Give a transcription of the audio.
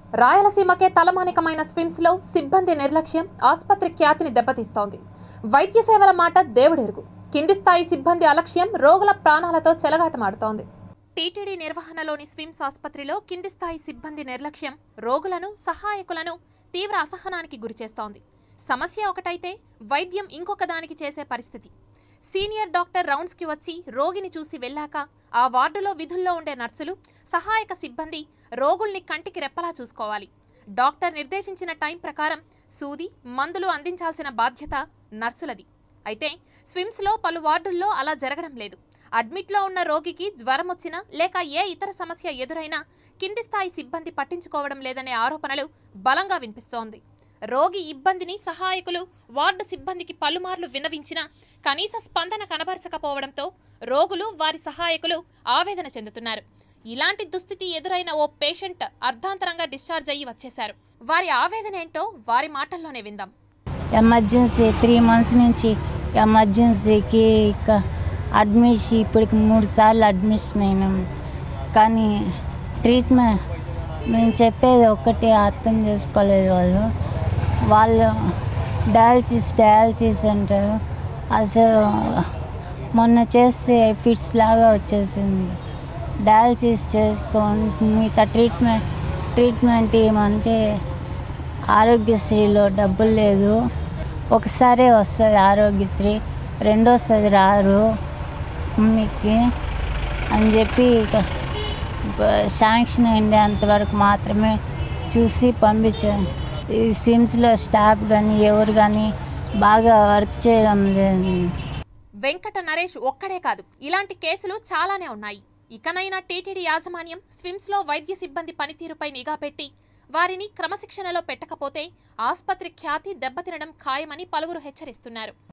రాయలసీమకే తలమానికమైన స్విమ్స్ లో సిబ్బంది నిర్లక్ష్యం ఆసుపత్రి ఖ్యాతిని దెబ్బతీస్తోంది వైద్య సేవల మాట దేవుడెరుగు కింది స్థాయి సిబ్బంది అలక్ష్యం రోగుల ప్రాణాలతో చెలగాటమాడుతోంది టీటీడీ నిర్వహణలోని స్విమ్స్ ఆసుపత్రిలో కింది స్థాయి సిబ్బంది నిర్లక్ష్యం రోగులను సహాయకులను తీవ్ర అసహనానికి గురిచేస్తోంది సమస్య ఒకటైతే వైద్యం ఇంకొక దానికి చేసే పరిస్థితి సీనియర్ డాక్టర్ రౌండ్స్కి వచ్చి రోగిని చూసి వెళ్ళాక ఆ వార్డులో విధుల్లో ఉండే నర్సులు సహాయక సిబ్బంది రోగుల్ని కంటికి రెప్పలా చూసుకోవాలి డాక్టర్ నిర్దేశించిన టైం ప్రకారం సూది మందులు అందించాల్సిన బాధ్యత నర్సులది అయితే స్విమ్స్లో పలు వార్డుల్లో అలా జరగడం లేదు అడ్మిట్లో ఉన్న రోగికి జ్వరం వచ్చినా లేక ఏ ఇతర సమస్య ఎదురైనా కింది స్థాయి సిబ్బంది పట్టించుకోవడం లేదనే ఆరోపణలు బలంగా వినిపిస్తోంది రోగి ఇబ్బందిని సహాయకులు వార్డు సిబ్బందికి పలుమార్లు విన్నవించినా కనీస స్పందన కనబరచకపోవడంతో రోగులు వారి సహాయకులు ఆవేదన చెందుతున్నారు ఇలాంటి దుస్థితి ఎదురైన ఓ పేషెంట్ అర్ధాంతరంగా డిశ్చార్జ్ అయ్యి వచ్చేశారు వారి ఆవేదన ఏంటో వారి మాటల్లోనే విందాం ఎమర్జెన్సీ త్రీ మంత్స్ నుంచి ఎమర్జెన్సీకి ఇక అడ్మిషన్ ఇప్పటికి మూడు సార్లు అడ్మిషన్ అయినాం కానీ ట్రీట్మెంట్ మేము చెప్పేది ఒక్కటే అర్థం చేసుకోలేదు వాళ్ళు వాళ్ళు డయాలసిస్ డయాలసిస్ అంటారు అసలు మొన్న చేస్తే ఫిట్స్ లాగా వచ్చేసింది డయాలసిస్ చేసుకోండి మిగతా ట్రీట్మెంట్ ట్రీట్మెంట్ ఏమంటే ఆరోగ్యశ్రీలో డబ్బులు లేదు ఒకసారే వస్తుంది ఆరోగ్యశ్రీ రెండోసారి రారు మీకు అని చెప్పి ఇక బ- శాంక్షన్ అయింది అంతవరకు మాత్రమే చూసి పంపించాను ఈ స్విమ్స్లో స్టాఫ్ కానీ ఎవరు కానీ బాగా వర్క్ చేయడం లేదు వెంకట నరేష్ ఒక్కడే కాదు ఇలాంటి కేసులు చాలానే ఉన్నాయి ఇకనైనా టీటీడీ యాజమాన్యం స్విమ్స్లో వైద్య సిబ్బంది పనితీరుపై నిఘా పెట్టి వారిని క్రమశిక్షణలో పెట్టకపోతే ఆసుపత్రి ఖ్యాతి దెబ్బతినడం ఖాయమని పలువురు హెచ్చరిస్తున్నారు